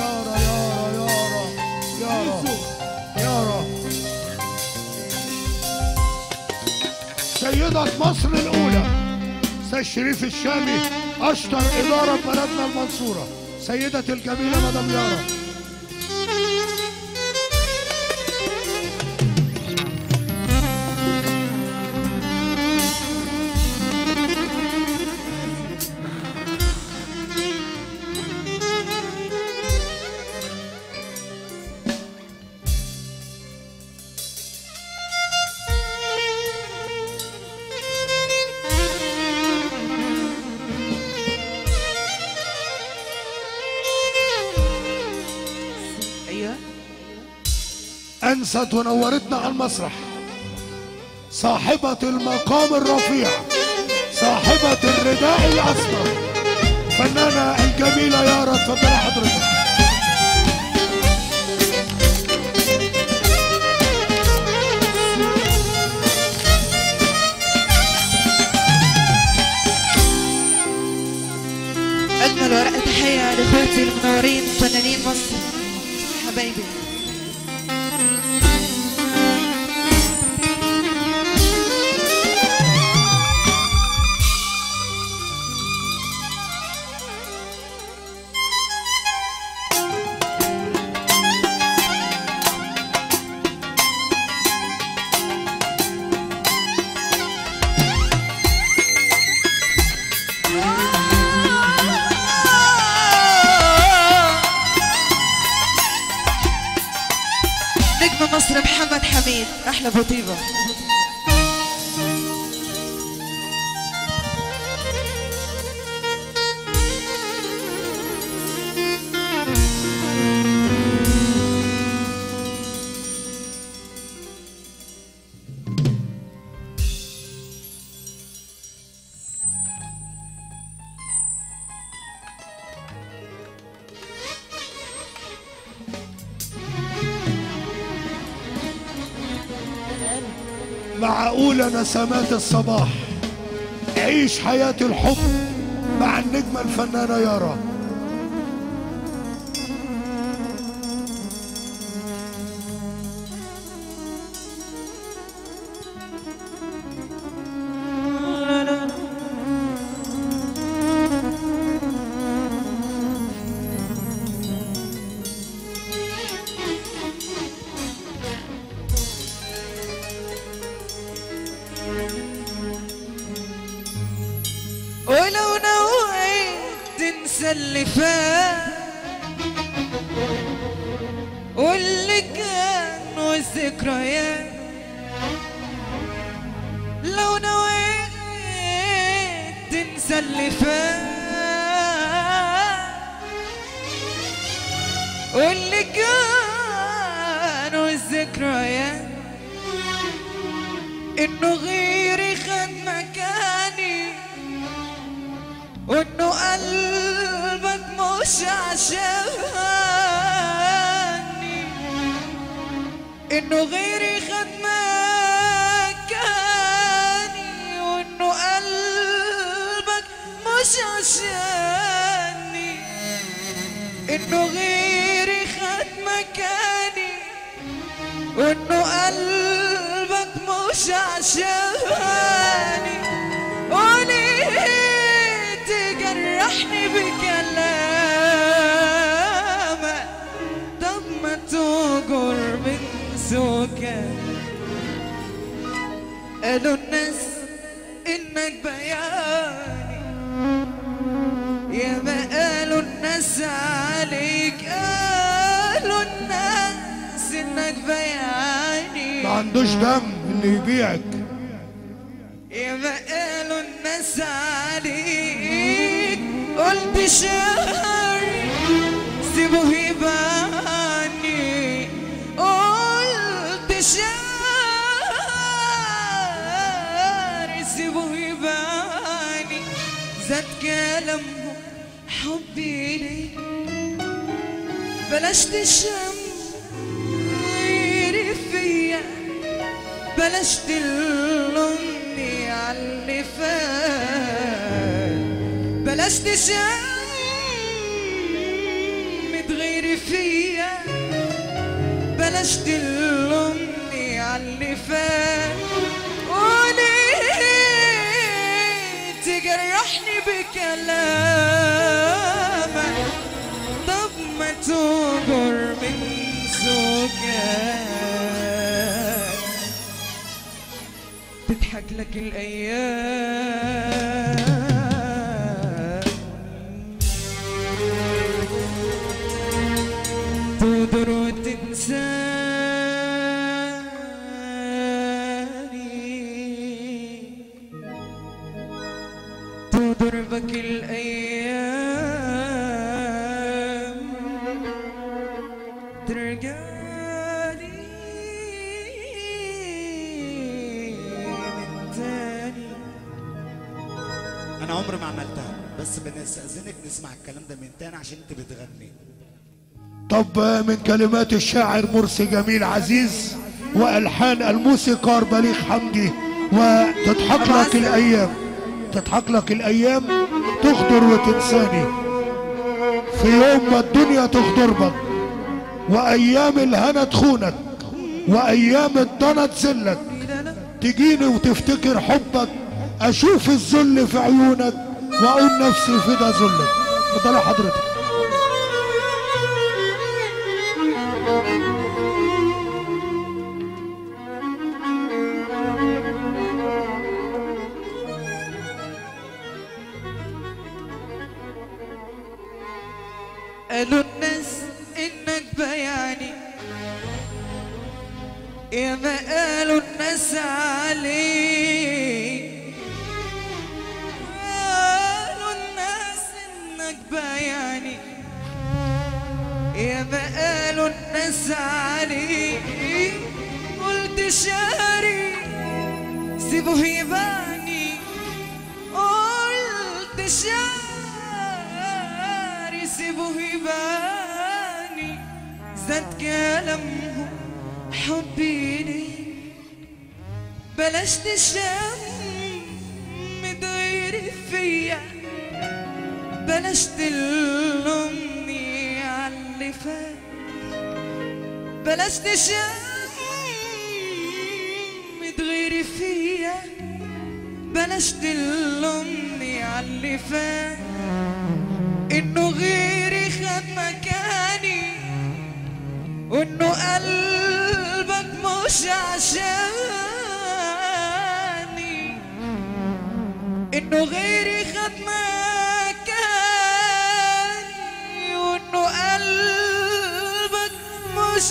يارا يارا يارا يارا يارا سيدة مصر الأولى سيد شريف الشامي أشطر إدارة في بلدنا المنصورة سيدة الجميلة مدام يارا ايوه أنست ونورتنا على المسرح صاحبة المقام الرفيع صاحبة الرداء الأسمر فنانة الجميلة يارا اتفضلي حضرتك اجمل ورقه تحيه لاخواتي المنورين فنانين مصر حبايبي نجم مصر محمد حميد احلى بطيبه مع أولى نسمات الصباح عيش حياة الحب مع النجمة الفنانة يارا ولو نويت تنسى اللي فات واللي كان والذكريات لو نويت تنسى اللي فات واللي كان والذكريات انه غيري خد مكاني وانه قلبك مش عشاني انه غيري خد مكاني وانه قلبك مش عشاني انه غيري خد مكاني وانه قلبك مش عشاني وليه تجرحني بكلامك طب ما تجر من سوكك قالوا الناس انك بياني يا ما قالوا الناس عليك قالوا الناس انك بياني ما عندوش دم اللي يبيعك يا ما قالوا الناس عليك قلت شهر سيبوه يباني قلت شهر سيبوه يباني زاد كلامهم حبي ليك بلاش تشم غيري فيا بلاش تلومني على اللي فات بلاش تشم تغيري تغيري فيا بلاش تلومني عاللي فات وليه تجرحني بكلامك طب ما تجر من سكات تضحك لك الأيام تقدر وتنساني تضربك الأيام ترجعلي من تاني انا عمري ما عملتها بس بنستأذنك نسمع الكلام ده من تاني عشان انت بتغني طب من كلمات الشاعر مرسي جميل عزيز والحان الموسيقار بليغ حمدي وتضحك لك الايام تضحك لك الايام تخضر وتنساني في يوم ما الدنيا تخضر بك وايام الهنا تخونك وايام الضنا تذلك تجيني وتفتكر حبك اشوف الذل في عيونك واقول نفسي في ده ذلك اتفضلي حضرتك قالوا الناس انك بياني يا ما قالوا الناس عليك قالوا الناس انك بياني يا ما قالوا الناس عليك قلت شاري سيبه يباني قلت شاري سيبه يباني زاد كلامهم حبي ليك بلاش تشم تغيري فيا بلاش تلومني عاللي فات بلاش تشم تغيري فيا بلاش تلومني عاللي فات انه غيري خد مكاني وانه قلبك مش عشاني انه غيري خد مكاني وانه قلبك مش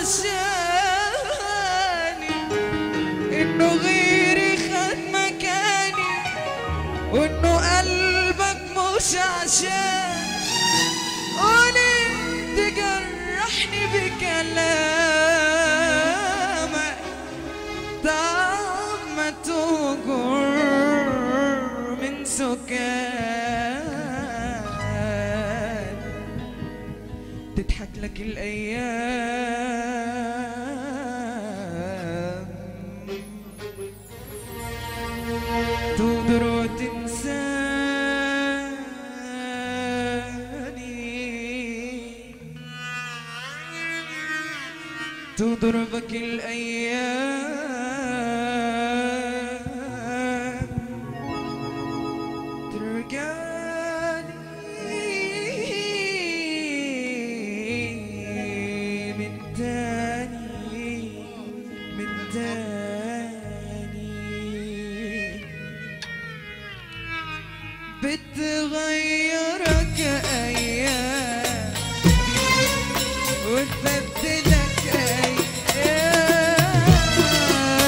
عشاني انه غيري خد مكاني وانه قلبك مش عشان قولي تجرحني بكلامك طب ما تجر من سكان تضحك لك الايام تقدر وتنساني تضربك الأيام ترجعلي من تاني من تاني بتغيرك أيام وتبدلك أيام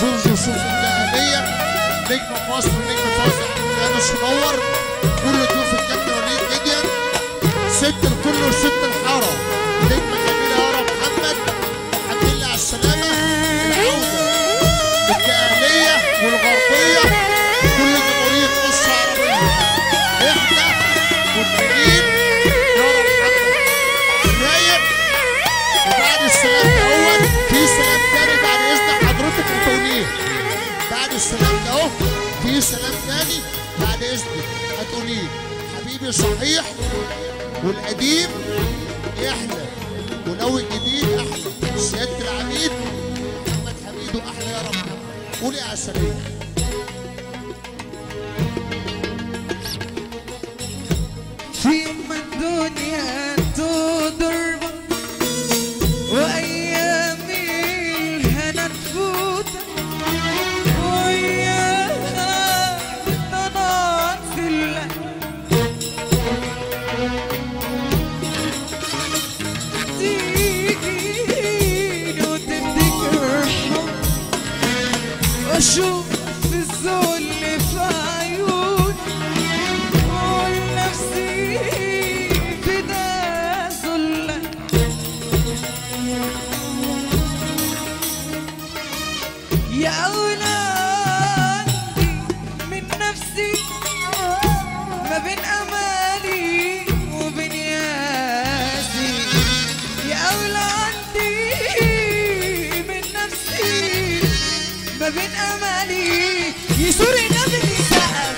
جورج يوسف الدهبية نجم مصر نجم فوزي عبد صنور كل ضيوف الكابتن وليد ميديان ست الكل وست الحارة نجمة جميلة يارا محمد الحمد لله على السلامة العودة الدقهلية والغربية كل جمهورية مصر العربية احنا مدمنين يارا محمد رايق وبعد السلام دوت في سلام تاني بعد اذن حضرتك هتقوليه بعد السلام ده اهو في سلام تاني بعد اذنك هتقوليه حبيبي صحيح والقديم يحلى ولو الجديد احلى سياده العميد محمد حميد واحلى يا رب قولي يا عسليه في يوم الدنيا تضرب وأيامي الهنا تفوت وياها تناصل تيجي وتفتكر حب واشوف الذل في عيوني واقول نفسي في ده ذلة يا أولادي من نفسي ما بين أمالي وبين ياسي يا أولادي من نفسي ما بين أمالي يسور النبي سقف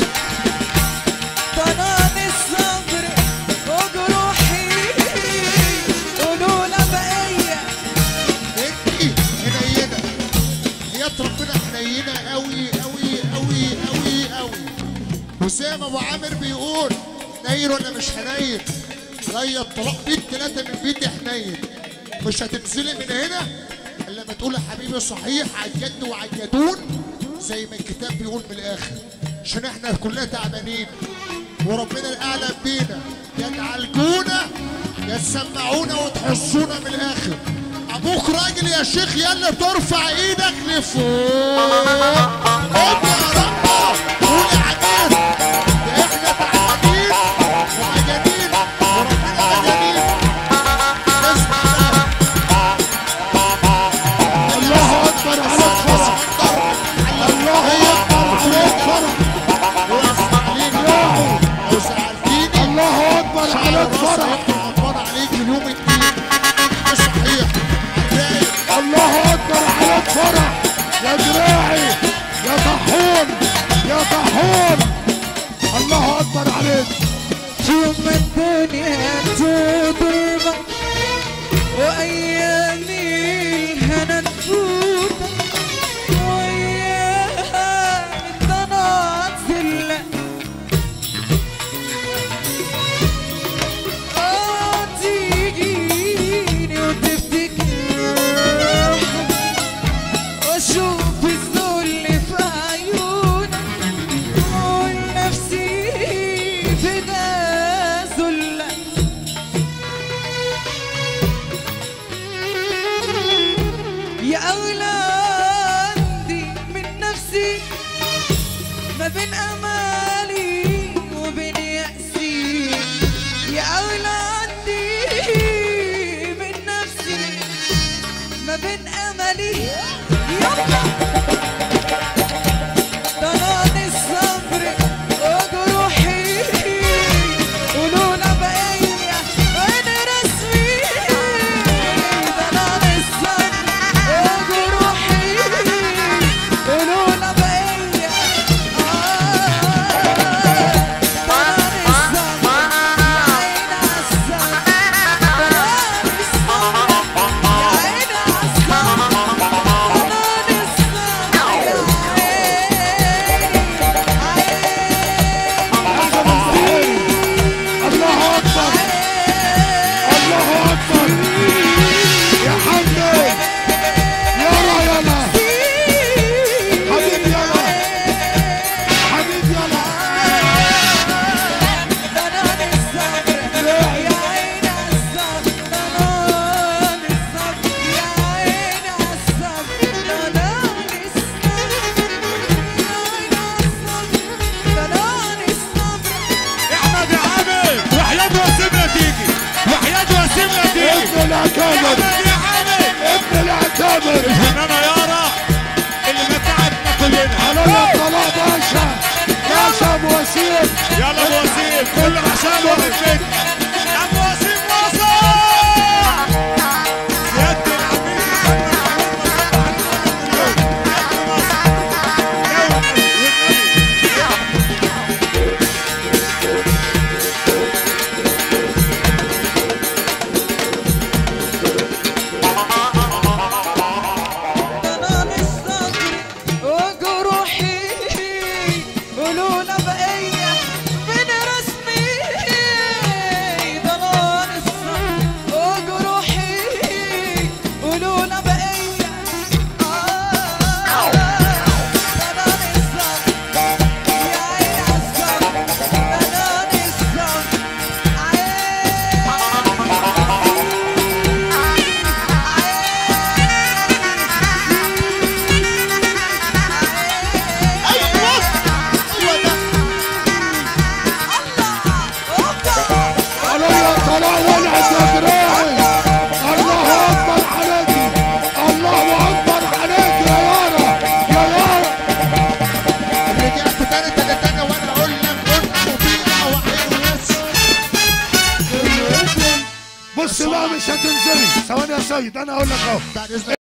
طنان الصبر وجروحي قولوا لا بقية انتي حنينه حياه ربنا حنينه قوي قوي قوي قوي قوي وسام ابو عامر بيقول حنين ولا مش حنين عليا الطلاق 100 ثلاثه من بيتي حنين مش هتنزلي من هنا الا لما تقول يا حبيبي صحيح على الجد وعلى الجدون زي ما الكتاب بيقول من الاخر عشان احنا كلنا تعبانين وربنا الاعلم بينا يا تعالجونا يا تسمعونا وتحسونا من الاخر ابوك راجل يا شيخ يلا ترفع ايدك لفوق قوم يا رب قول يا عجيب ده احنا تعبانين ومجانين وربنا مجانين بسم الله الله اكبر عليك فرح الله اكبر عليك فرح لو سألتيني الله اكبر شعر عليك راسي فرح هيفضل غضبان عليك اليوم الدين ده صحيح هتلاقي الله اكبر عليك فرح يا دراعي يا طحون يا طحون الله اكبر عليك ثم الدنيا تضرب وأيامي الهنا تفوت وياها تنازل آه تيجيني وتفتكر واشوف الذل في عيونك واقول نفسي في ده ذلة يا أولادي من نفسي ما بين أمالي وبين يأسي يا أولادي من نفسي ما بين أملي يلا ضنان الصبر وجروحي قولوا لا بقية أنا رسمي ضنان الصبر وجروحي قولوا لا بقية ضنان الصبر عين الصبر ضنان الصبر يا عين الصبر ضنان الصبر زايد انا اقول لك اهو بعد اذنك